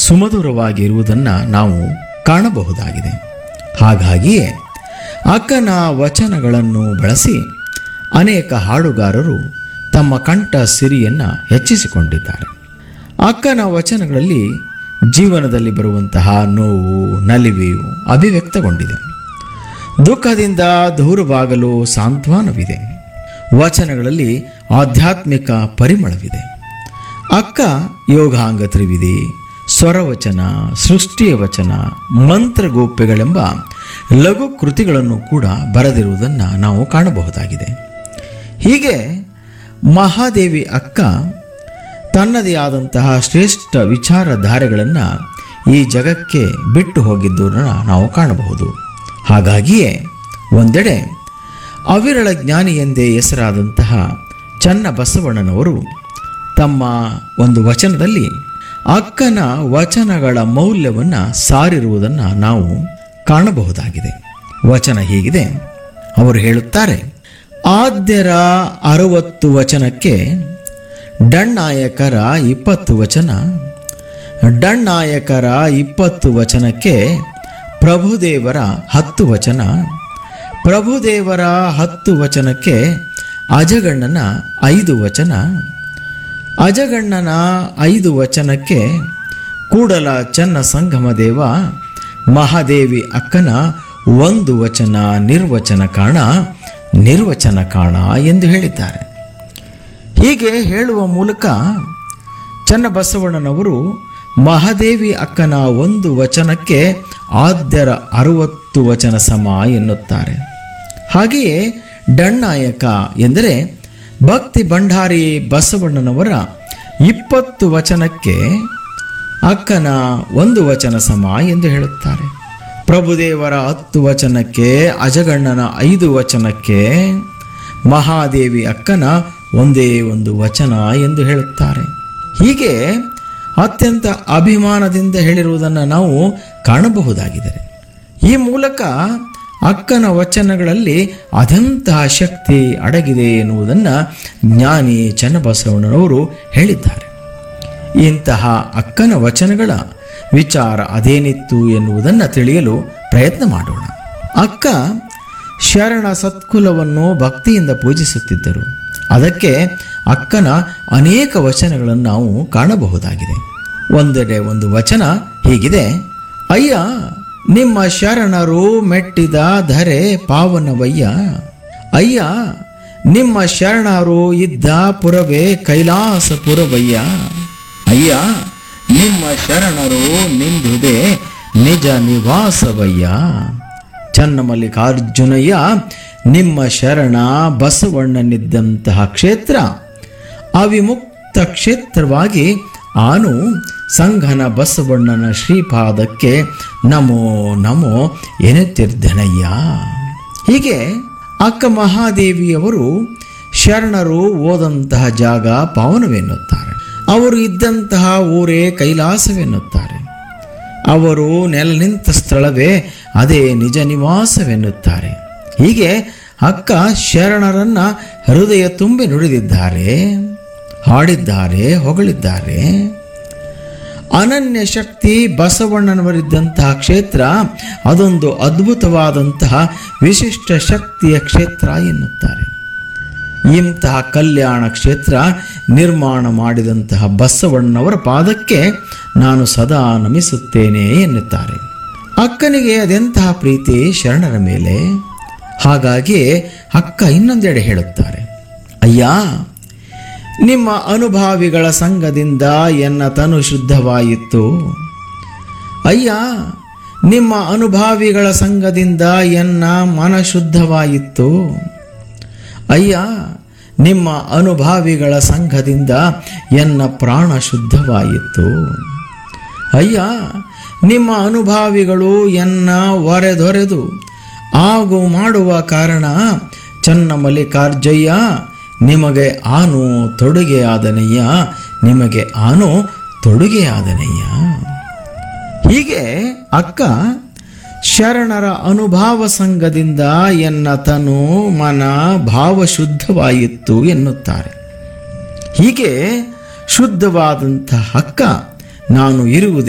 ಸುಮಧುರವಾಗಿರುವುದನ್ನು ನಾವು ಕಾಣಬಹುದಾಗಿದೆ ಹಾಗಾಗಿಯೇ ಅಕ್ಕನ ವಚನಗಳನ್ನು ಬಳಸಿ ಅನೇಕ ಹಾಡುಗಾರರು ತಮ್ಮ ಕಂಠ ಸಿರಿಯನ್ನು ಹೆಚ್ಚಿಸಿಕೊಂಡಿದ್ದಾರೆ ಅಕ್ಕನ ವಚನಗಳಲ್ಲಿ ಜೀವನದಲ್ಲಿ ಬರುವಂತಹ ನೋವು ನಲಿವೆಯು ಅಭಿವ್ಯಕ್ತಗೊಂಡಿದೆ ದುಃಖದಿಂದ ದೂರವಾಗಲು ಸಾಂತ್ವನವಿದೆ ವಚನಗಳಲ್ಲಿ ಆಧ್ಯಾತ್ಮಿಕ ಪರಿಮಳವಿದೆ ಅಕ್ಕ ಯೋಗಾಂಗ ತ್ರಿವಿಧಿ ಸ್ವರವಚನ ಸೃಷ್ಟಿಯ ವಚನ ಮಂತ್ರಗೋಪ್ಯಗಳೆಂಬ ಲಘು ಕೃತಿಗಳನ್ನು ಕೂಡ ಬರೆದಿರುವುದನ್ನು ನಾವು ಕಾಣಬಹುದಾಗಿದೆ ಹೀಗೆ ಮಹಾದೇವಿ ಅಕ್ಕ ತನ್ನದೇ ಆದಂತಹ ಶ್ರೇಷ್ಠ ವಿಚಾರಧಾರೆಗಳನ್ನು ಈ ಜಗಕ್ಕೆ ಬಿಟ್ಟು ಹೋಗಿದ್ದನ್ನು ನಾವು ಕಾಣಬಹುದು ಹಾಗಾಗಿಯೇ ಒಂದೆಡೆ ಅವಿರಳ ಜ್ಞಾನಿ ಎಂದೇ ಹೆಸರಾದಂತಹ ಚನ್ನ ಬಸವಣ್ಣನವರು ತಮ್ಮ ಒಂದು ವಚನದಲ್ಲಿ ಅಕ್ಕನ ವಚನಗಳ ಮೌಲ್ಯವನ್ನು ಸಾರಿರುವುದನ್ನು ನಾವು ಕಾಣಬಹುದಾಗಿದೆ ವಚನ ಹೀಗಿದೆ ಅವರು ಹೇಳುತ್ತಾರೆ ಆದ್ಯರ ಅರವತ್ತು ವಚನಕ್ಕೆ ಡಣ್ಣಾಯಕರ ಇಪ್ಪತ್ತು ವಚನ ಡಣ್ಣಾಯಕರ ಇಪ್ಪತ್ತು ವಚನಕ್ಕೆ ಪ್ರಭುದೇವರ ಹತ್ತು ವಚನ ಪ್ರಭುದೇವರ ಹತ್ತು ವಚನಕ್ಕೆ ಅಜಗಣ್ಣನ ಐದು ವಚನ ಅಜಗಣ್ಣನ ಐದು ವಚನಕ್ಕೆ ಕೂಡಲ ಚನ್ನ ಸಂಗಮ ದೇವ ಮಹಾದೇವಿ ಅಕ್ಕನ ಒಂದು ವಚನ ನಿರ್ವಚನ ಕಾಣ ನಿರ್ವಚನ ಕಾಣ ಎಂದು ಹೇಳಿದ್ದಾರೆ ಹೀಗೆ ಹೇಳುವ ಮೂಲಕ ಚನ್ನಬಸವಣ್ಣನವರು ಮಹಾದೇವಿ ಅಕ್ಕನ ಒಂದು ವಚನಕ್ಕೆ ಆದ್ಯರ ಅರುವತ್ತು ವಚನ ಸಮ ಎನ್ನುತ್ತಾರೆ ಹಾಗೆಯೇ ಡಣ್ಣಾಯಕ ಎಂದರೆ ಭಕ್ತಿ ಭಂಡಾರಿ ಬಸವಣ್ಣನವರ ಇಪ್ಪತ್ತು ವಚನಕ್ಕೆ ಅಕ್ಕನ ಒಂದು ವಚನ ಸಮ ಎಂದು ಹೇಳುತ್ತಾರೆ ಪ್ರಭುದೇವರ ಹತ್ತು ವಚನಕ್ಕೆ ಅಜಗಣ್ಣನ ಐದು ವಚನಕ್ಕೆ ಮಹಾದೇವಿ ಅಕ್ಕನ ಒಂದೇ ಒಂದು ವಚನ ಎಂದು ಹೇಳುತ್ತಾರೆ ಹೀಗೆ ಅತ್ಯಂತ ಅಭಿಮಾನದಿಂದ ಹೇಳಿರುವುದನ್ನು ನಾವು ಕಾಣಬಹುದಾಗಿದೆ ಈ ಮೂಲಕ ಅಕ್ಕನ ವಚನಗಳಲ್ಲಿ ಅದೆಂತಹ ಶಕ್ತಿ ಅಡಗಿದೆ ಎನ್ನುವುದನ್ನು ಜ್ಞಾನಿ ಚನ್ನಬಸವಣ್ಣನವರು ಹೇಳಿದ್ದಾರೆ ಇಂತಹ ಅಕ್ಕನ ವಚನಗಳ ವಿಚಾರ ಅದೇನಿತ್ತು ಎನ್ನುವುದನ್ನು ತಿಳಿಯಲು ಪ್ರಯತ್ನ ಮಾಡೋಣ ಅಕ್ಕ ಶರಣ ಸತ್ಕುಲವನ್ನು ಭಕ್ತಿಯಿಂದ ಪೂಜಿಸುತ್ತಿದ್ದರು ಅದಕ್ಕೆ ಅಕ್ಕನ ಅನೇಕ ವಚನಗಳನ್ನು ನಾವು ಕಾಣಬಹುದಾಗಿದೆ ಒಂದೆಡೆ ಒಂದು ವಚನ ಹೀಗಿದೆ ಅಯ್ಯ ನಿಮ್ಮ ಶರಣರು ಮೆಟ್ಟಿದ ಧರೆ ಪಾವನವಯ್ಯ ಅಯ್ಯ ನಿಮ್ಮ ಶರಣರು ಇದ್ದ ಪುರವೇ ಕೈಲಾಸಪುರವಯ್ಯ ಅಯ್ಯ ನಿಮ್ಮ ಶರಣರು ನಿಂದುದೆ ನಿಜ ನಿವಾಸವಯ್ಯ ಚನ್ನಮಲ್ಲಿಕಾರ್ಜುನಯ್ಯ ನಿಮ್ಮ ಶರಣ ಬಸವಣ್ಣನಿದ್ದಂತಹ ಕ್ಷೇತ್ರ ಅವಿಮುಕ್ತ ಕ್ಷೇತ್ರವಾಗಿ ಆನು ಸಂಘನ ಬಸವಣ್ಣನ ಶ್ರೀಪಾದಕ್ಕೆ ನಮೋ ನಮೋ ಎನ್ನುತ್ತಿರ್ಧನಯ್ಯ ಹೀಗೆ ಅಕ್ಕ ಮಹಾದೇವಿಯವರು ಶರಣರು ಓದಂತಹ ಜಾಗ ಪಾವನವೆನ್ನುತ್ತಾರೆ ಅವರು ಇದ್ದಂತಹ ಊರೇ ಕೈಲಾಸವೆನ್ನುತ್ತಾರೆ ಅವರು ನೆಲ ನಿಂತ ಸ್ಥಳವೇ ಅದೇ ನಿಜ ನಿವಾಸವೆನ್ನುತ್ತಾರೆ ಹೀಗೆ ಅಕ್ಕ ಶರಣರನ್ನ ಹೃದಯ ತುಂಬಿ ನುಡಿದಿದ್ದಾರೆ ಹಾಡಿದ್ದಾರೆ ಹೊಗಳಿದ್ದಾರೆ ಅನನ್ಯ ಶಕ್ತಿ ಬಸವಣ್ಣನವರಿದ್ದಂತಹ ಕ್ಷೇತ್ರ ಅದೊಂದು ಅದ್ಭುತವಾದಂತಹ ವಿಶಿಷ್ಟ ಶಕ್ತಿಯ ಕ್ಷೇತ್ರ ಎನ್ನುತ್ತಾರೆ ಇಂತಹ ಕಲ್ಯಾಣ ಕ್ಷೇತ್ರ ನಿರ್ಮಾಣ ಮಾಡಿದಂತಹ ಬಸವಣ್ಣನವರ ಪಾದಕ್ಕೆ ನಾನು ಸದಾ ನಮಿಸುತ್ತೇನೆ ಎನ್ನುತ್ತಾರೆ ಅಕ್ಕನಿಗೆ ಅದೆಂತಹ ಪ್ರೀತಿ ಶರಣರ ಮೇಲೆ ಹಾಗಾಗಿ ಅಕ್ಕ ಇನ್ನೊಂದೆಡೆ ಹೇಳುತ್ತಾರೆ ಅಯ್ಯ ನಿಮ್ಮ ಅನುಭಾವಿಗಳ ಸಂಘದಿಂದ ಎನ್ನ ತನು ಶುದ್ಧವಾಯಿತು ಅಯ್ಯ ನಿಮ್ಮ ಅನುಭಾವಿಗಳ ಸಂಘದಿಂದ ಎನ್ನ ಮನ ಶುದ್ಧವಾಯಿತು ಅಯ್ಯ ನಿಮ್ಮ ಅನುಭಾವಿಗಳ ಸಂಘದಿಂದ ಎನ್ನ ಪ್ರಾಣ ಶುದ್ಧವಾಯಿತು ಅಯ್ಯ ನಿಮ್ಮ ಅನುಭಾವಿಗಳು ಎನ್ನ ಒರೆದೊರೆದು ಆಗು ಮಾಡುವ ಕಾರಣ ಚನ್ನ ಮಲ್ಲಿಕಾರ್ಜಯ್ಯ ನಿಮಗೆ ಆನು ತೊಡುಗೆಯಾದನಯ್ಯ ನಿಮಗೆ ಆನು ತೊಡುಗೆಯಾದನಯ್ಯ ಹೀಗೆ ಅಕ್ಕ ಶರಣರ ಅನುಭಾವ ಸಂಘದಿಂದ ಎನ್ನ ತನು ಮನ ಭಾವ ಶುದ್ಧವಾಯಿತು ಎನ್ನುತ್ತಾರೆ ಹೀಗೆ ಶುದ್ಧವಾದಂಥ ಅಕ್ಕ ನಾನು ಇರುವುದೇ